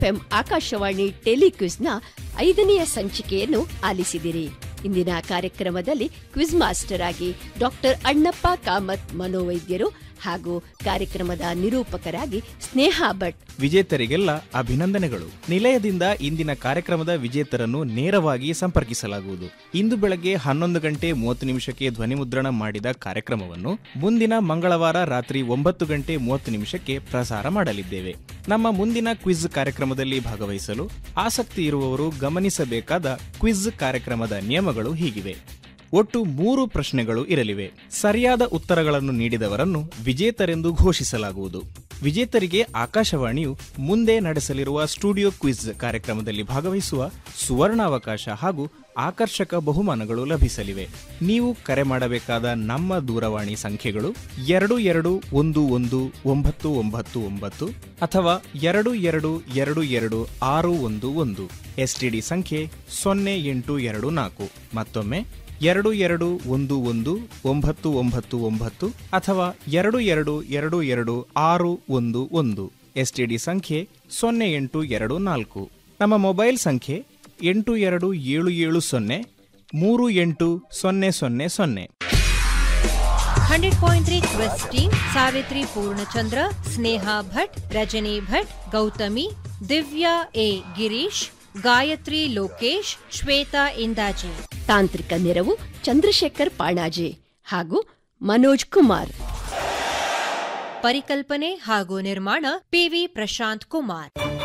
FM Akashvani ಟೆಲಿಕ್ವಿಸ್ನ ಐದನೆಯ ಸಂಚಿಕೆಯನ್ನು ಆಲಿಸಿದಿರಿ ಇಂದಿನ ಕಾರ್ಯಕ್ರಮದಲ್ಲಿ ಕ್ವಿಜ್ ಮಾಸ್ಟರ್ ಆಗಿ ಡಾಕ್ಟರ್ ಅಣ್ಣಪ್ಪ ಕಾಮತ್ ಮನೋವೈದ್ಯರು ಹಾಗೂ ಕಾರ್ಯಕ್ರಮದ ನಿರೂಪಕರಾಗಿ ಸ್ನೇಹಾ ಭಟ್ ವಿಜೇತರಿಗೆಲ್ಲ ಅಭಿನಂದನೆಗಳು ನಿಲಯದಿಂದ ಇಂದಿನ ಕಾರ್ಯಕ್ರಮದ ವಿಜೇತರನ್ನು ನೇರವಾಗಿ ಸಂಪರ್ಕಿಸಲಾಗುವುದು ಇಂದು ಬೆಳಗ್ಗೆ ಹನ್ನೊಂದು ಗಂಟೆ ಮೂವತ್ತು ನಿಮಿಷಕ್ಕೆ ಧ್ವನಿಮುದ್ರಣ ಮಾಡಿದ ಕಾರ್ಯಕ್ರಮವನ್ನು ಮುಂದಿನ ಮಂಗಳವಾರ ರಾತ್ರಿ ಒಂಬತ್ತು ಗಂಟೆ ಮೂವತ್ತು ನಿಮಿಷಕ್ಕೆ ಪ್ರಸಾರ ಮಾಡಲಿದ್ದೇವೆ ನಮ್ಮ ಮುಂದಿನ ಕ್ವಿಜ್ ಕಾರ್ಯಕ್ರಮದಲ್ಲಿ ಭಾಗವಹಿಸಲು ಆಸಕ್ತಿ ಇರುವವರು ಗಮನಿಸಬೇಕಾದ ಕ್ವಿಜ್ ಕಾರ್ಯಕ್ರಮದ ನಿಯಮಗಳು ಹೀಗಿವೆ ಒಟ್ಟು ಮೂರು ಪ್ರಶ್ನೆಗಳು ಇರಲಿವೆ ಸರಿಯಾದ ಉತ್ತರಗಳನ್ನು ನೀಡಿದವರನ್ನು ವಿಜೇತರೆಂದು ಘೋಷಿಸಲಾಗುವುದು ವಿಜೇತರಿಗೆ ಆಕಾಶವಾಣಿಯು ಮುಂದೆ ನಡೆಸಲಿರುವ ಸ್ಟುಡಿಯೋ ಕ್ವಿಜ್ ಕಾರ್ಯಕ್ರಮದಲ್ಲಿ ಭಾಗವಹಿಸುವ ಸುವರ್ಣಾವಕಾಶ ಹಾಗೂ ಆಕರ್ಷಕ ಬಹುಮಾನಗಳು ಲಭಿಸಲಿವೆ ನೀವು ಕರೆ ಮಾಡಬೇಕಾದ ನಮ್ಮ ದೂರವಾಣಿ ಸಂಖ್ಯೆಗಳು ಎರಡು ಎರಡು ಒಂದು ಒಂದು ಒಂಬತ್ತು ಒಂಬತ್ತು ಒಂಬತ್ತು ಅಥವಾ ಎರಡು ಎರಡು ಎರಡು ಎರಡು ಆರು ಒಂದು ಒಂದು ಎಸ್ಟಿಡಿ ಸಂಖ್ಯೆ ಸೊನ್ನೆ ಎಂಟು ಎರಡು ನಾಲ್ಕು ಮತ್ತೊಮ್ಮೆ ಎರಡು ಎರಡು ಒಂದು ಒಂದು ಒಂಬತ್ತು ಒಂಬತ್ತು ಒಂಬತ್ತು ಅಥವಾ ಎರಡು ಎರಡು ಎರಡು ಎರಡು ಆರು ಒಂದು ಒಂದು ಎಸ್ಟಿಡಿ ಸಂಖ್ಯೆ ಸೊನ್ನೆ ಎಂಟು ಎರಡು ನಾಲ್ಕು ನಮ್ಮ ಮೊಬೈಲ್ ಸಂಖ್ಯೆ ಎಂಟು ಎರಡು ಏಳು ಏಳು ಸೊನ್ನೆ ಮೂರು ಎಂಟು ಸೊನ್ನೆ ಸೊನ್ನೆ ಸೊನ್ನೆ hundred point three quest team Savitri Purnachandra Sneha Bhat Rajani Bhat Gauthami Divya A Girish Gayatri Lokesh Shweta ಇಂದಾಜಿ ತಾಂತ್ರಿಕ ನೆರವು ಚಂದ್ರಶೇಖರ್ ಪಾಣಾಜೆ ಹಾಗೂ ಮನೋಜ್ ಕುಮಾರ್ ಪರಿಕಲ್ಪನೆ ಹಾಗೂ ನಿರ್ಮಾಣ ಪಿವಿ ಪ್ರಶಾಂತ್ ಕುಮಾರ್